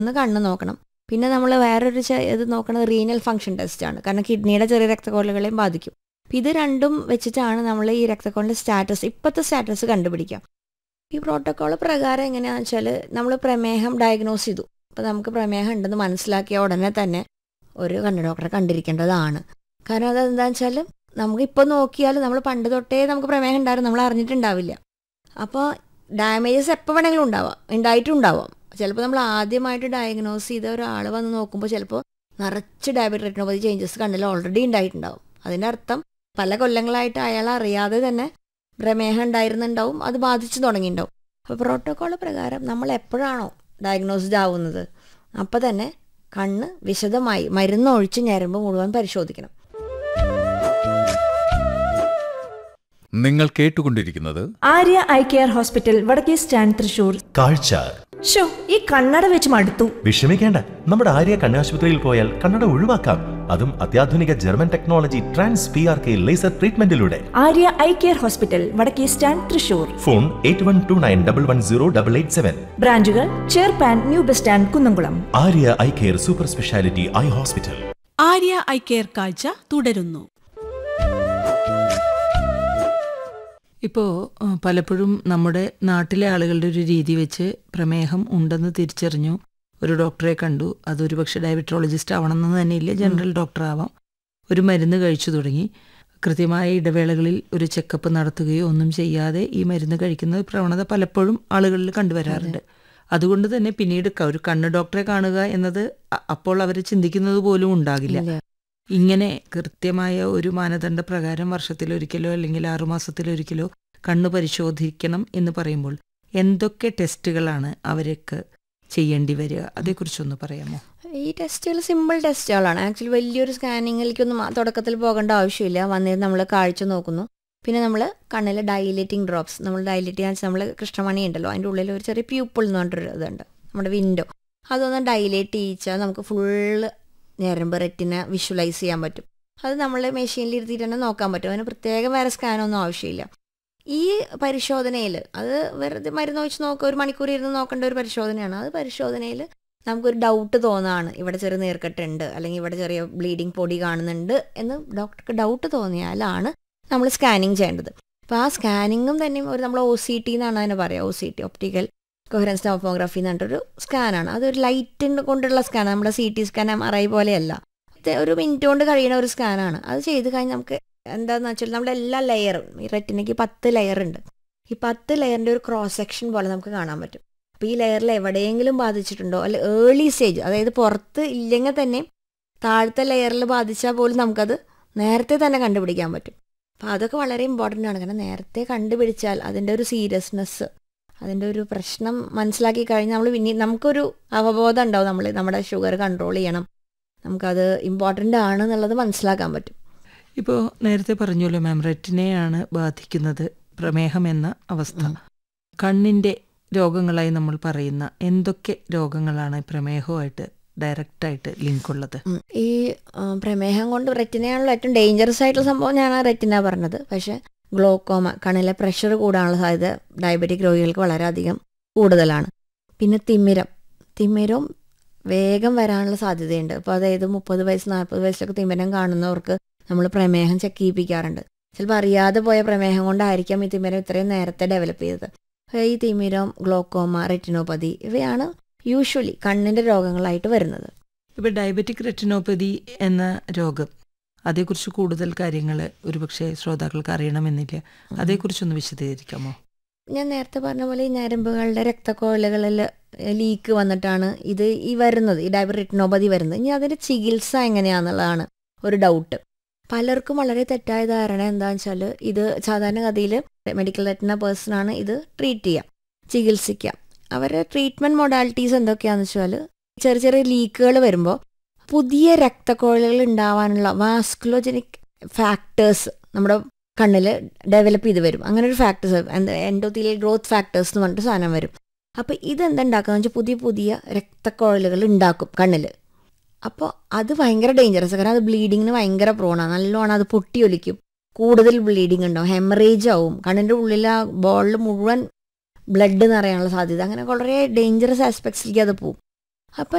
ഒന്ന് കണ്ണ് നോക്കണം പിന്നെ നമ്മൾ വേറൊരു ചെ- ഇത് നോക്കുന്നത് റീനൽ ഫംഗ്ഷൻ ടെസ്റ്റ് ആണ് കാരണം കിഡ്നിയുടെ ചെറിയ രക്തക്കൊഴലുകളെയും ബാധിക്കും അപ്പം ഇത് രണ്ടും വെച്ചിട്ടാണ് നമ്മൾ ഈ രക്തക്കൊഴലിൻ്റെ സ്റ്റാറ്റസ് ഇപ്പോഴത്തെ സ്റ്റാറ്റസ് കണ്ടുപിടിക്കാം ഈ പ്രോട്ടോക്കോൾ പ്രകാരം എങ്ങനെയാണെന്ന് വെച്ചാൽ നമ്മൾ പ്രമേഹം ഡയഗ്നോസ് ചെയ്തു അപ്പോൾ നമുക്ക് പ്രമേഹം ഉണ്ടെന്ന് മനസ്സിലാക്കിയ ഉടനെ തന്നെ ഒരു കണ്ണ് ഡോക്ടറെ കണ്ടിരിക്കേണ്ടതാണ് കാരണം അതെന്താണെന്ന് വെച്ചാൽ നമുക്ക് ഇപ്പോൾ നോക്കിയാൽ നമ്മൾ പണ്ട് തൊട്ടേ നമുക്ക് പ്രമേഹം ഉണ്ടായിരുന്നു നമ്മൾ അറിഞ്ഞിട്ടുണ്ടാവില്ല അപ്പോൾ ഡാമേജസ് എപ്പോൾ വേണമെങ്കിലും ഉണ്ടാവാം ഉണ്ടായിട്ടും ഉണ്ടാവാം ചിലപ്പോൾ നമ്മൾ ആദ്യമായിട്ട് ഡയഗ്നോസ് ചെയ്ത ഒരാൾ വന്ന് നോക്കുമ്പോൾ ചിലപ്പോൾ നിറച്ച് ഡയബറ്റിക് റെറ്റിനോപ്പതി ചേഞ്ചസ് കണ്ണിൽ ഓൾറെഡി ഉണ്ടായിട്ടുണ്ടാവും അതിൻ്റെ അർത്ഥം പല കൊല്ലങ്ങളായിട്ട് അയാൾ അറിയാതെ തന്നെ പ്രമേഹം ഉണ്ടായിരുന്നുണ്ടാവും അത് ബാധിച്ചു തുടങ്ങിയിട്ടുണ്ടാവും അപ്പോൾ പ്രോട്ടോക്കോൾ പ്രകാരം നമ്മൾ എപ്പോഴാണോ ഡയഗ്നോസ്ഡ് ആവുന്നത് അപ്പോൾ തന്നെ കണ്ണ് വിശദമായി മരുന്നൊഴിച്ച് ഞരമ്പ് മുഴുവൻ പരിശോധിക്കണം നിങ്ങൾ കേട്ടുകൊണ്ടിരിക്കുന്നത് ആര്യ ഐ കെയർ ഹോസ്പിറ്റൽ വടക്കേ സ്റ്റാൻഡ് തൃശൂർ കാഴ്ച ഷോ ഈ കണ്ണട വെച്ച് മടുത്തു വിഷമിക്കേണ്ട നമ്മുടെ ആര്യ കണ്ണാശുപത്രിയിൽ പോയാൽ കണ്ണട ഒഴിവാക്കാം അതും അത്യാധുനിക German technology trans P R K laser ട്രീറ്റ്മെന്റിലൂടെ ആര്യ ഐ കെയർ ഹോസ്പിറ്റൽ വടക്കേ stand Thrissur phone eight one two nine double one zero double eight seven ബ്രാഞ്ചുകൾ ചേർപ്പാൻ new bus stand Kunnamkulam Arya eye care super speciality eye hospital Arya eye care കാഴ്ച തുടരുന്നു ഇപ്പോൾ പലപ്പോഴും നമ്മുടെ നാട്ടിലെ ആളുകളുടെ ഒരു രീതി വെച്ച് പ്രമേഹം ഉണ്ടെന്ന് തിരിച്ചറിഞ്ഞു ഒരു ഡോക്ടറെ കണ്ടു അതൊരു പക്ഷേ ഡയബറ്റോളജിസ്റ്റ് ആവണമെന്ന് തന്നെയില്ല ജനറൽ ഡോക്ടർ ആവാം ഒരു മരുന്ന് കഴിച്ചു തുടങ്ങി കൃത്യമായ ഇടവേളകളിൽ ഒരു ചെക്കപ്പ് നടത്തുകയോ ഒന്നും ചെയ്യാതെ ഈ മരുന്ന് കഴിക്കുന്ന പ്രവണത പലപ്പോഴും ആളുകളിൽ കണ്ടുവരാറുണ്ട് അതുകൊണ്ട് തന്നെ പിന്നീട് ക- ഒരു കണ്ണ് ഡോക്ടറെ കാണുക എന്നത് അ- അപ്പോൾ അവർ ചിന്തിക്കുന്നത് പോലും ഉണ്ടാകില്ല ഇല്ല. ഇങ്ങനെ കൃത്യമായ ഒരു മാനദണ്ഡ പ്രകാരം വർഷത്തിലൊരിക്കലോ അല്ലെങ്കിൽ ആറുമാസത്തിലൊരിക്കലോ കണ്ണ് പരിശോധിക്കണം എന്ന് പറയുമ്പോൾ എന്തൊക്കെ ടെസ്റ്റുകളാണ് അവർക്ക് ചെയ്യേണ്ടി വരിക അതേക്കുറിച്ചൊന്ന് പറയാമോ ഈ ടെസ്റ്റുകൾ സിമ്പിൾ ടെസ്റ്റുകളാണ് ആക്ച്വലി വലിയൊരു സ്കാനിങ്ങിലേക്കൊന്നും ആ തുടക്കത്തിൽ പോകേണ്ട ആവശ്യമില്ല വന്നിട്ട് നമ്മൾ കാഴ്ച നോക്കുന്നു പിന്നെ നമ്മൾ കണ്ണിൽ ഡൈലേറ്റിംഗ് ഡ്രോപ്സ് നമ്മൾ ഡൈലേറ്റ് ചെയ്യാൻ നമ്മൾ കൃഷ്ണമണി ഉണ്ടല്ലോ അതിൻ്റെ ഉള്ളിൽ ഒരു ചെറിയ പ്യൂപ്പിൾ എന്ന് പറഞ്ഞൊരു ഇതുണ്ട് നമ്മുടെ വിൻഡോ അതൊന്ന് ഡൈലേറ്റ് ചെയ്യിച്ചാൽ നമുക്ക് ഫുള്ള് ഞരമ്പ് റെറ്റിനെ വിഷ്വലൈസ് ചെയ്യാൻ പറ്റും അത് നമ്മൾ മെഷീനിൽ ഇരുത്തിയിട്ട് തന്നെ നോക്കാൻ പറ്റും അതിന് പ്രത്യേകം വേറെ സ്കാനൊന്നും ആവശ്യമില്ല ഈ പരിശോധനയിൽ അത് വെറുതെ മരുന്ന് വെച്ച് നോക്കുക ഒരു മണിക്കൂർ ഇരുന്ന് നോക്കേണ്ട ഒരു പരിശോധനയാണ് അത് പരിശോധനയിൽ നമുക്കൊരു ഡൗട്ട് തോന്നാണ് ഇവിടെ ചെറിയ നീർക്കെട്ടുണ്ട് അല്ലെങ്കിൽ ഇവിടെ ചെറിയ ബ്ലീഡിങ് പൊടി കാണുന്നുണ്ട് എന്ന് ഡോക്ടർക്ക് ഡൗട്ട് തോന്നിയാലാണ് നമ്മൾ സ്കാനിങ് ചെയ്യേണ്ടത് അപ്പോൾ ആ സ്കാനിങ്ങും തന്നെ ഒരു നമ്മൾ ഒ സി ടി എന്നാണ് അതിനെ പറയുക O C T optical coherence topography എന്ന് പറഞ്ഞിട്ടൊരു സ്കാനാണ് അതൊരു ലൈറ്റ് കൊണ്ടുള്ള സ്കാൻ നമ്മുടെ C T scan M R I പോലെയല്ല ഇത് ഒരു മിനിറ്റ് കൊണ്ട് കഴിയുന്ന ഒരു സ്കാനാണ് അത് ചെയ്ത് കഴിഞ്ഞ് നമുക്ക് എന്താന്ന് വെച്ചാൽ നമ്മുടെ എല്ലാ ലെയറും ഈ റെറ്റിനയ്ക്ക് പത്ത് ലെയർ ഉണ്ട് ഈ പത്ത് ലെയറിൻ്റെ ഒരു ക്രോസ് സെക്ഷൻ പോലെ നമുക്ക് കാണാൻ പറ്റും അപ്പോൾ ഈ ലെയറിൽ എവിടെയെങ്കിലും ബാധിച്ചിട്ടുണ്ടോ അല്ലെ ഏർലി സ്റ്റേജ് അതായത് പുറത്ത് ഇല്ലെങ്കിൽ തന്നെ താഴത്തെ ലെയറിൽ ബാധിച്ചാൽ പോലും നമുക്കത് നേരത്തെ തന്നെ കണ്ടുപിടിക്കാൻ പറ്റും അപ്പോൾ അതൊക്കെ വളരെ ഇമ്പോർട്ടൻ്റ് ആണ് കാരണം നേരത്തെ കണ്ടുപിടിച്ചാൽ അതിൻ്റെ ഒരു സീരിയസ്നെസ് അതിൻ്റെ ഒരു പ്രശ്നം മനസ്സിലാക്കി കഴിഞ്ഞാൽ നമ്മൾ പിന്നെ നമുക്കൊരു അവബോധം ഉണ്ടാവും നമ്മൾ നമ്മുടെ ഷുഗർ കൺട്രോൾ ചെയ്യണം നമുക്കത് ഇമ്പോർട്ടൻ്റ് ആണ് എന്നുള്ളത് മനസ്സിലാക്കാൻ പറ്റും ഇപ്പോൾ നേരത്തെ പറഞ്ഞല്ലോ മാം റെറ്റിനെയാണ് ബാധിക്കുന്നത് പ്രമേഹം എന്ന അവസ്ഥ കണ്ണിൻ്റെ രോഗങ്ങളായി നമ്മൾ പറയുന്ന എന്തൊക്കെ രോഗങ്ങളാണ് പ്രമേഹവുമായിട്ട് ഡയറക്റ്റായിട്ട് ലിങ്ക് ഉള്ളത് ഉം. ഈ ആ, പ്രമേഹം കൊണ്ട് റെറ്റിനയാണല്ലോ ഏറ്റവും ഡേഞ്ചറസ് ആയിട്ടുള്ള സംഭവം ഞാൻ റെറ്റിന പറഞ്ഞത് പക്ഷേ ഗ്ലോക്കോമ കണ്ണിലെ പ്രഷർ കൂടാനുള്ള സാധ്യത ഡയബറ്റിക് രോഗികൾക്ക് വളരെയധികം കൂടുതലാണ് പിന്നെ തിമിരം തിമിരം വേഗം വരാനുള്ള സാധ്യതയുണ്ട് അപ്പോൾ അതായത് മുപ്പത് വയസ്സ് നാൽപ്പത് വയസ്സിലൊക്കെ തിമിരം കാണുന്നവർക്ക് നമ്മൾ പ്രമേഹം ചെക്ക് ചെയ്യിപ്പിക്കാറുണ്ട് ചിലപ്പോൾ അറിയാതെ പോയ പ്രമേഹം കൊണ്ടായിരിക്കാം ഈ തിമിരം ഇത്രയും നേരത്തെ ഡെവലപ്പ് ചെയ്തത് അപ്പോൾ ഈ തിമിരം ഗ്ലോക്കോമ റെറ്റിനോപ്പതി ഇവയാണ് യൂഷ്വലി കണ്ണിൻ്റെ രോഗങ്ങളായിട്ട് വരുന്നത് ഇപ്പോൾ ഡയബറ്റിക് റെറ്റിനോപ്പതി എന്ന രോഗം അതേക്കുറിച്ച് കൂടുതൽ കാര്യങ്ങൾ ഒരുപക്ഷെ ശ്രോതാക്കൾക്ക് അറിയണമെന്നില്ല അതേക്കുറിച്ചൊന്ന് വിശദീകരിക്കാമോ ഞാൻ നേരത്തെ പറഞ്ഞ പോലെ ഈ ഞരമ്പുകളുടെ രക്തക്കോഴലുകളിൽ ലീക്ക് വന്നിട്ടാണ് ഇത് ഈ വരുന്നത് ഈ ഡയബറ്റിക് റെറ്റിനോപ്പതി വരുന്നത് ഇനി അതിൻ്റെ ചികിത്സ എങ്ങനെയാണെന്നുള്ളതാണ് ഒരു ഡൗട്ട് പലർക്കും വളരെ തെറ്റായ ധാരണ എന്താണെന്ന് വെച്ചാൽ ഇത് സാധാരണഗതിയിൽ മെഡിക്കൽ റെറ്റിന പേഴ്സൺ ആണ് ഇത് ട്രീറ്റ് ചെയ്യുക ചികിത്സിക്കുക അവരുടെ ട്രീറ്റ്മെൻറ്റ് മൊഡാലിറ്റീസ് എന്തൊക്കെയാണെന്ന് വെച്ചാൽ ചെറിയ ചെറിയ ലീക്കുകൾ വരുമ്പോൾ പുതിയ രക്തക്കുഴലുകൾ ഉണ്ടാവാനുള്ള വാസ്കുലോജനിക് ഫാക്ടേഴ്സ് നമ്മുടെ കണ്ണിൽ ഡെവലപ്പ് ചെയ്ത് വരും അങ്ങനെ ഒരു ഫാക്ടേഴ്സ് എൻഡോത്തീലിയൽ ഗ്രോത്ത് ഫാക്ടേഴ്സ് എന്ന് പറഞ്ഞിട്ട് സാധനം വരും അപ്പോൾ ഇതെന്താ ഉണ്ടാക്കുക വെച്ചാൽ പുതിയ പുതിയ രക്തക്കുഴലുകൾ ഉണ്ടാക്കും കണ്ണിൽ അപ്പോൾ അത് ഭയങ്കര ഡേഞ്ചറസ് കാരണം അത് ബ്ലീഡിങ്ങിന് ഭയങ്കര പ്രോണാണ് നല്ലോണം അത് പൊട്ടിയൊലിക്കും കൂടുതൽ ബ്ലീഡിങ് ഉണ്ടാവും ഹെമറേജ് ആവും കണ്ണിൻ്റെ ഉള്ളിൽ ആ ബോളിൽ മുഴുവൻ ബ്ലഡ് നിറയാനുള്ള സാധ്യത അങ്ങനെ വളരെ ഡേഞ്ചറസ് ആസ്പെക്ട്സിലേക്ക് അത് പോവും അപ്പോൾ